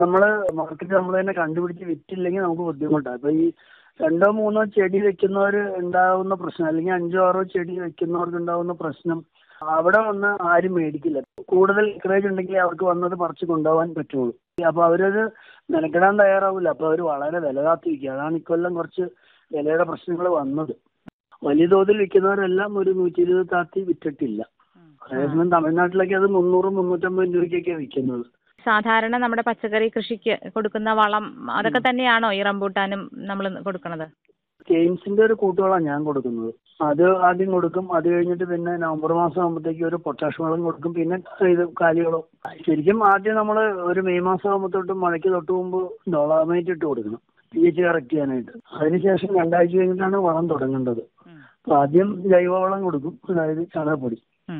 നമ്മള് മാർക്കറ്റ് നമ്മൾ തന്നെ കണ്ടുപിടിച്ച് വിറ്റില്ലെങ്കിൽ നമുക്ക് ബുദ്ധിമുട്ടാണ് ഇപ്പൊ ഈ രണ്ടോ മൂന്നോ ചെടി വെക്കുന്നവർ ഉണ്ടാവുന്ന പ്രശ്നം അല്ലെങ്കിൽ അഞ്ചോ ആറോ ചെടി വെക്കുന്നവർക്ക് ഉണ്ടാവുന്ന പ്രശ്നം അവിടെ വന്ന് ആരും മേടിക്കില്ല കൂടുതൽ എൻകറേജ് ഉണ്ടെങ്കിൽ അവർക്ക് വന്നത് പറിച്ച് കൊണ്ടുപോകാൻ പറ്റുള്ളൂ അപ്പൊ അവരത് മെനക്കെടാൻ തയ്യാറാവില്ല അപ്പൊ അവർ വളരെ വില കാത്തിരിക്കുക അതാണ് ഇക്കൊല്ലം കുറച്ച് വിലയുടെ പ്രശ്നങ്ങൾ വന്നത് വലിയ തോതിൽ വിൽക്കുന്നവരെല്ലാം ഒരു നൂറ്റി ഇരുപത് താത്തി വിറ്റിട്ടില്ല അതേസമയം തമിഴ്നാട്ടിലൊക്കെ അത് മുന്നൂറ് മുന്നൂറ്റമ്പത് രൂപയ്ക്കൊക്കെ വിൽക്കുന്നത് സാധാരണ നമ്മുടെ പച്ചക്കറി കൃഷിക്ക് കൊടുക്കുന്ന വളം അതൊക്കെ തന്നെയാണോ ഈ റംബൂട്ടാനും നമ്മൾ കൊടുക്കുന്നത് കെയിംസിന്റെ ഒരു കൂട്ടുവളമാണ് ഞാൻ കൊടുക്കുന്നത് അത് ആദ്യം കൊടുക്കും അത് കഴിഞ്ഞിട്ട് പിന്നെ നവംബർ മാസം ആകുമ്പോഴത്തേക്ക് ഒരു പൊട്ടാഷ് വളം കൊടുക്കും പിന്നെ ഇത് കാലിവളം ശരിക്കും ആദ്യം നമ്മൾ ഒരു മെയ് മാസം ആകുമ്പോൾ തൊട്ട് മഴയ്ക്ക് തൊട്ട് മുമ്പ് ഡോളാമൈറ്റ് ഇട്ട് കൊടുക്കണം പി എച്ച് കറക്റ്റ് ചെയ്യാനായിട്ട് അതിനുശേഷം രണ്ടാഴ്ച കഴിഞ്ഞിട്ടാണ് വളം തുടങ്ങേണ്ടത് അപ്പൊ ആദ്യം ജൈവവളം കൊടുക്കും അതായത് ചാണകപ്പൊടി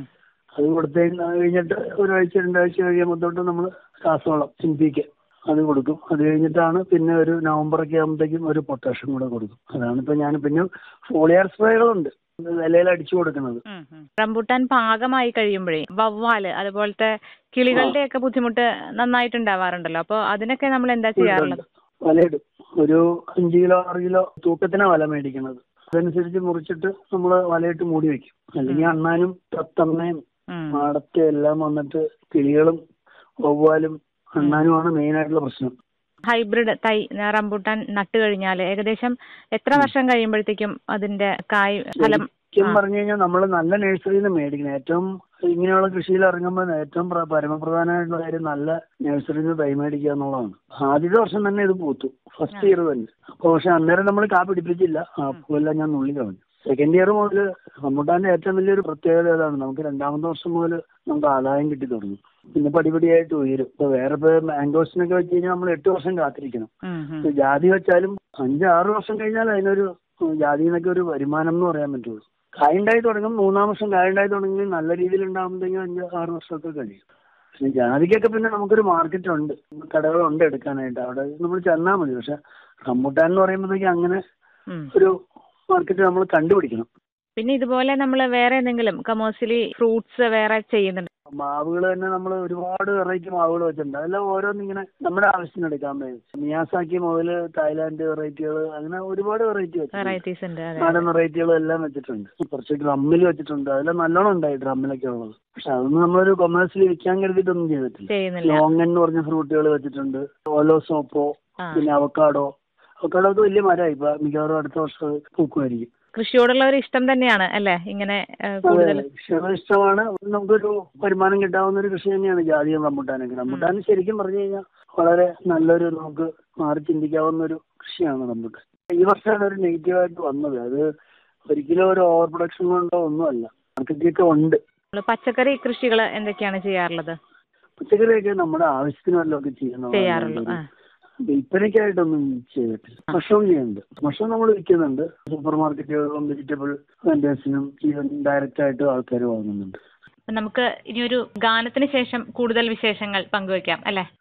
അത് കൊടുത്തു കഴിഞ്ഞിട്ട് ഒരാഴ്ച രണ്ടാഴ്ച കഴിയുമ്പോൾ തൊട്ട് നമ്മൾ രാസവളം എൻ പി കെ അത് കൊടുക്കും അത് കഴിഞ്ഞിട്ടാണ് പിന്നെ ഒരു നവംബറൊക്കെ ആകുമ്പോഴത്തേക്കും ഒരു പൊട്ടാഷ്യം കൂടെ കൊടുക്കും അതാണ് ഇപ്പൊ ഞാൻ പിന്നെ ഫോളിയർ സ്പ്രേകളുണ്ട് വിലയിൽ അടിച്ചു കൊടുക്കുന്നത് റംബൂട്ടാൻ പാകമായി കഴിയുമ്പോഴേ വവ്വാല് അതുപോലത്തെ കിളികളുടെ ഒക്കെ ബുദ്ധിമുട്ട് നന്നായിട്ടുണ്ടാവാറുണ്ടല്ലോ അപ്പോൾ അതിനൊക്കെ നമ്മൾ എന്താ ചെയ്യാറുള്ളത് വലയിടും ഒരു അഞ്ച് കിലോ ആറ് കിലോ തൂക്കത്തിനാ വല മേടിക്കുന്നത് അതനുസരിച്ച് മുറിച്ചിട്ട് നമ്മൾ വലയിട്ട് മൂടി വെക്കും അല്ലെങ്കിൽ അണ്ണാനും തത്തമ്മയും മാടത്തെ എല്ലാം വന്നിട്ട് കിളികളും വവ്വാലും അണ്ണാനുമാണ് മെയിൻ ആയിട്ടുള്ള പ്രശ്നം ഹൈബ്രിഡ് തൈ റംബൂട്ടാൻ നട്ട് കഴിഞ്ഞാൽ ഏകദേശം എത്ര വർഷം കഴിയുമ്പോഴത്തേക്കും അതിന്റെ കായ് ഫലം ശരിക്കും പറഞ്ഞു കഴിഞ്ഞാൽ നമ്മൾ നല്ല നഴ്സറിയിൽ നിന്ന് മേടിക്കണം ഏറ്റവും ഇങ്ങനെയുള്ള കൃഷിയിൽ ഇറങ്ങുമ്പോൾ ഏറ്റവും പ്ര- പരമപ്രധാനമായിട്ടുള്ള കാര്യം നല്ല നഴ്സറിയിൽ നിന്ന് തൈ മേടിക്കുക എന്നുള്ളതാണ് ആദ്യത്തെ വർഷം തന്നെ ഇത് പൂത്തു ഫസ്റ്റ് ഇയർ തന്നെ അപ്പൊ പക്ഷെ അന്നേരം നമ്മൾ കാ പിടിപ്പിച്ചില്ല ആ പൂവെല്ലാം ഞാൻ നുള്ളി കളഞ്ഞു സെക്കൻഡ് ഇയർ മുതൽ റംബൂട്ടാന്റെ ഏറ്റവും വലിയൊരു പ്രത്യേകത ഏതാണ് നമുക്ക് രണ്ടാമത്തെ വർഷം മുതൽ നമുക്ക് ആദായം കിട്ടി തുടങ്ങും പിന്നെ പടിപടിയായിട്ട് ഉയരും ഇപ്പൊ വേറെ ഇപ്പൊ മാംഗോസിനൊക്കെ വെച്ച് കഴിഞ്ഞാൽ നമ്മൾ എട്ട് വർഷം കാത്തിരിക്കണം ഇപ്പൊ ജാതി വെച്ചാലും അഞ്ച് ആറ് വർഷം കഴിഞ്ഞാൽ അതിനൊരു ജാതി എന്നൊക്കെ ഒരു വരുമാനം എന്ന് പറയാൻ പറ്റുള്ളൂ കായുണ്ടായി തുടങ്ങും മൂന്നാം വർഷം കായുണ്ടായി തുടങ്ങി നല്ല രീതിയിൽ ഉണ്ടാകുമ്പോഴത്തേക്കും അഞ്ച് ആറ് വർഷമൊക്കെ കഴിയും പക്ഷെ ജാതിക്കൊക്കെ പിന്നെ നമുക്കൊരു മാർക്കറ്റ് ഉണ്ട് കടകളുണ്ട് എടുക്കാനായിട്ട് അവിടെ നമ്മൾ ചെന്നാൽ മതി പക്ഷെ റംബുട്ടാൻ എന്ന് പറയുമ്പോഴത്തേക്കും അങ്ങനെ ഒരു മാർക്കറ്റ് നമ്മൾ കണ്ടുപിടിക്കണം പിന്നെ ഇതുപോലെ നമ്മൾ വേറെ എന്തെങ്കിലും കമേഴ്സ്യലി ഫ്രൂട്ട്സ് വേറെ ചെയ്യുന്നുണ്ട് മാവുകൾ തന്നെ നമ്മൾ ഒരുപാട് വെറൈറ്റി മാവുകൾ വെച്ചിട്ടുണ്ട് അതെല്ലാം ഓരോന്നിങ്ങനെ നമ്മുടെ ആവശ്യത്തിന് എടുക്കാൻ വേണ്ടി മിയാസാക്കി മുതൽ തായ്ലാന്റ് വെറൈറ്റികൾ അങ്ങനെ ഒരുപാട് വെറൈറ്റി വെച്ചിട്ടുണ്ട് വെറൈറ്റീസ് ഉണ്ട് അതെ നാടൻ വെറൈറ്റികളും എല്ലാം വെച്ചിട്ടുണ്ട് കുറച്ച് ഡ്രമ്മിൽ വെച്ചിട്ടുണ്ട് അതിലെല്ലാം നല്ലോണം ഉണ്ടായി ഡ്രമ്മിലൊക്കെ ഉള്ളത് പക്ഷെ അതൊന്നും നമ്മളൊരു കൊമേഴ്സ്യലി വിൽക്കാൻ കരുതിയിട്ടൊന്നും ചെയ്തിട്ടില്ല ചെയ്യുന്നില്ല ലോങ്ങൻ എന്ന് പറഞ്ഞ ഫ്രൂട്ടുകൾ വെച്ചിട്ടുണ്ട് ഓലോ സോപ്പോ ആ. പിന്നെ അവക്കാഡോ അവക്കാഡോ ഒക്കെ വലിയ മരമായി ഇപ്പൊ മിക്കവാറും അടുത്ത വർഷം അത് പൂക്കുമായിരിക്കും കൃഷിയോടുള്ള ഒരു ഇഷ്ടം തന്നെയാണ് അല്ലേ ഇങ്ങനെ ഏഹ്, കൂടുതൽ കൃഷികൾ ഇഷ്ടമാണ് നമുക്കൊരു വരുമാനം കിട്ടാവുന്ന ഒരു കൃഷി തന്നെയാണ് ജാതിയും റംബുട്ടാനൊക്കെ റംബുട്ടാൻ ശരിക്കും പറഞ്ഞു കഴിഞ്ഞാൽ വളരെ നല്ലൊരു നമുക്ക് മാറി ചിന്തിക്കാവുന്ന ഒരു കൃഷിയാണ് റംബുട്ടാൻ ഈ വർഷമാണ് ഒരു നെഗറ്റീവായിട്ട് വന്നത് അത് ഒരിക്കലും ഒരു ഓവർ പ്രൊഡക്ഷൻ കൊണ്ടോ ഒന്നുമല്ല മാർക്കറ്റിലൊക്കെ ഉണ്ട് നമ്മള് പച്ചക്കറി കൃഷികൾ എന്തൊക്കെയാണ് ചെയ്യാറുള്ളത് പച്ചക്കറിയൊക്കെ നമ്മുടെ ആവശ്യത്തിന് വല്ലതൊക്കെ ചെയ്യുന്നതാണ് ചെയ്യാറുള്ളൂ ആ വിൽപ്പനയ്ക്കായിട്ടൊന്നും ചെയ്തിട്ടില്ല മഷ്റൂം ചെയ്യുന്നുണ്ട് മഷ്റൂം നമ്മൾ വിൽക്കുന്നുണ്ട് സൂപ്പർ മാർക്കറ്റുകളിലും വെജിറ്റബിൾ വെൻഡേഴ്സിനും ഈവൻ ഡയറക്റ്റ് ആയിട്ട് ആൾക്കാർ വാങ്ങുന്നുണ്ട് അപ്പൊ നമുക്ക് ഇനി ഒരു ഗാനത്തിന് ശേഷം കൂടുതൽ വിശേഷങ്ങൾ പങ്കുവെക്കാം അല്ലേ